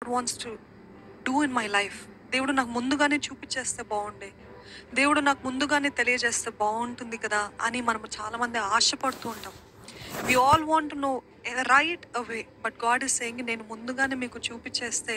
God wants to do in my life దేవుడు నాకు ముందుగానే చూపించేస్తే బాగుండే దేవుడు నాకు ముందుగానే తెలియజేస్తే బాగుంటుంది కదా అని మనం చాలామంది ఆశపడుతూ ఉంటాం we all want know right away but God is saying నేను ముందుగానే మీకు చూపించేస్తే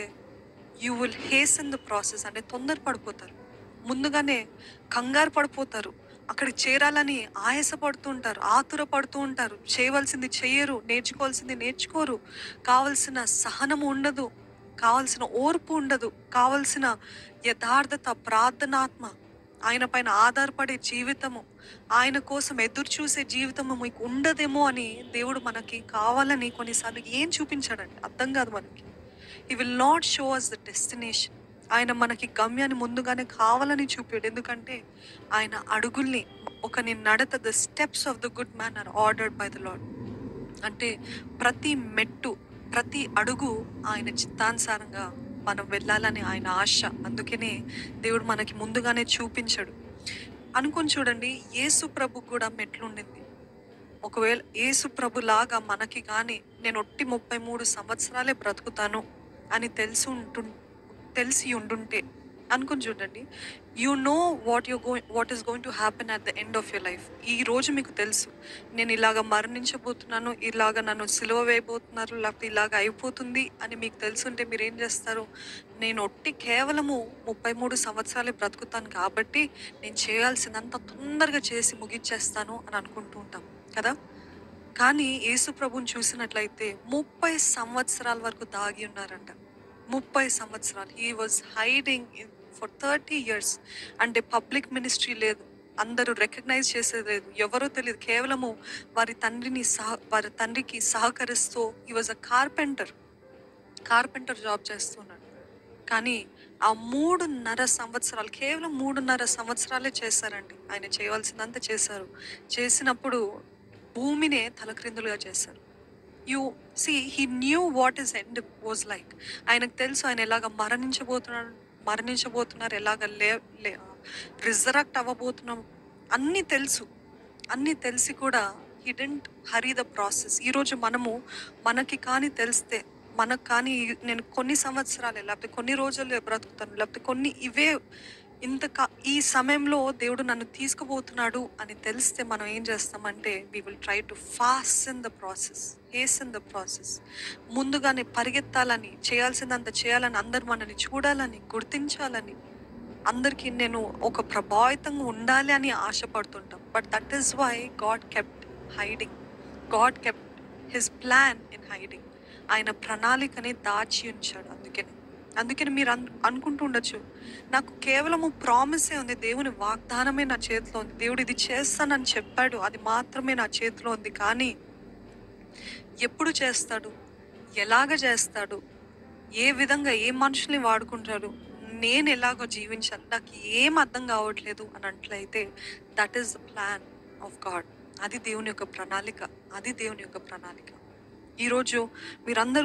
you will haste in the process అంటే తొందర పడిపోతారు ముందుగానే కంగారు పడిపోతారు అక్కడికి చేరాలని ఆయాస పడుతూ ఉంటారు ఆతుర పడుతూ ఉంటారు చేయవలసింది చేయరు నేర్చుకోవాల్సింది నేర్చుకోరు కావలసిన సహనము ఉండదు కావలసిన ఓర్పు ఉండదు కావలసిన యథార్థత ప్రార్థనాత్మ ఆయన పైన ఆధారపడే జీవితము ఆయన కోసం ఎదురు చూసే జీవితము మీకు ఉండదేమో అని దేవుడు మనకి కావాలని కొన్నిసార్లు ఏం చూపించాడండి అర్థం కాదు మనకి ఈ will not show us the destination ఆయన మనకి గమ్యాన్ని ముందుగానే కావాలని చూపాడు ఎందుకంటే ఆయన అడుగుల్ని ఒక నీ నడత the steps of the good man are ordered by the Lord అంటే ప్రతి మెట్టు ప్రతి అడుగు ఆయన చిత్తానుసారంగా మనం వెళ్ళాలని ఆయన ఆశ అందుకనే దేవుడు మనకి ముందుగానే చూపించాడు అనుకొని చూడండి యేసు ప్రభు కూడా మెట్లు ఉండింది ఒకవేళ యేసు ప్రభు లాగా మనకి కానీ నేను ఒట్టి ముప్పై మూడు సంవత్సరాలే బ్రతుకుతాను అని తెలిసి ఉంటు తెలిసి ఉండుంటే అనుకుని చూడండి you know what you going what is going to happen at the end of your life ఈ రోజు మీకు తెలుసు నేను ఇలాగ మరణించబోతున్నాను ఇలాగ నన్ను సిలువ వేయబోతున్నారు లేకపోతే ఇలాగ అయిపోతుంది అని మీకు తెలుసుంటే మీరు ఏం చేస్తారు నేను ఒట్టి కేవలము ముప్పై మూడు సంవత్సరాలే బ్రతుకుతాను కాబట్టి నేను చేయాల్సిందంత తొందరగా చేసి ముగించేస్తాను అని అనుకుంటూ ఉంటాం కదా కానీ యేసు ప్రభుని చూసినట్లయితే ముప్పై సంవత్సరాల వరకు దాగి ఉన్నారంట ముప్పై సంవత్సరాలు he was hiding for thirty years అంటే పబ్లిక్ మినిస్ట్రీ లేదు అందరూ రికగ్నైజ్ చేసేది లేదు ఎవరో తెలియదు కేవలము వారి తండ్రిని సహ వారి తండ్రికి సహకరిస్తూ he was a carpenter carpenter job చేస్తున్నాడు కానీ ఆ మూడున్నర సంవత్సరాలు కేవలం మూడున్నర సంవత్సరాలే చేశారండి ఆయన చేయవలసిందంతా చేశారు చేసినప్పుడు భూమినే తలక్రిందులుగా చేశారు you see he knew what is end was like ఆయనకు తెలుసు ఆయన ఎలాగ మరణించబోతున్నాడు మరణించబోతున్నారు ఎలాగ లే లే రిజరక్ట్ అవ్వబోతున్నాం అన్నీ తెలుసు అన్నీ తెలిసి కూడా he didn't hurry the process ఈరోజు మనము మనకి కానీ తెలిస్తే మనకు కానీ నేను కొన్ని సంవత్సరాలే లేకపోతే కొన్ని రోజులు బ్రతుకుతాను లేకపోతే కొన్ని ఇవే ఇంత కా ఈ సమయంలో దేవుడు నన్ను తీసుకుపోతున్నాడు అని తెలిస్తే మనం ఏం చేస్తామంటే we will try to fast in the process haste in the process ముందుగానే పరిగెత్తాలని చేయాల్సిందంత చేయాలని అందరు మనల్ని చూడాలని గుర్తించాలని అందరికీ నేను ఒక ప్రభావితంగా ఉండాలి అని ఆశపడుతుంటాం but that is why God kept hiding God kept his plan in hiding ఆయన ప్రణాళికని దాచి ఉంచాడు అందుకని అందుకని మీరు అన్ అనుకుంటూ ఉండొచ్చు నాకు కేవలము ప్రామిసే ఉంది దేవుని వాగ్దానమే నా చేతిలో ఉంది దేవుడు ఇది చేస్తానని చెప్పాడు అది మాత్రమే నా చేతిలో ఉంది కానీ ఎప్పుడు చేస్తాడు ఎలాగ చేస్తాడు ఏ విధంగా ఏ మనుషుల్ని వాడుకుంటాడు నేను ఎలాగో జీవించాలి నాకు ఏం అర్థం కావట్లేదు అని అట్లయితే that is the plan of God అది దేవుని యొక్క ప్రణాళిక అది దేవుని యొక్క ప్రణాళిక ఈరోజు మీరందరూ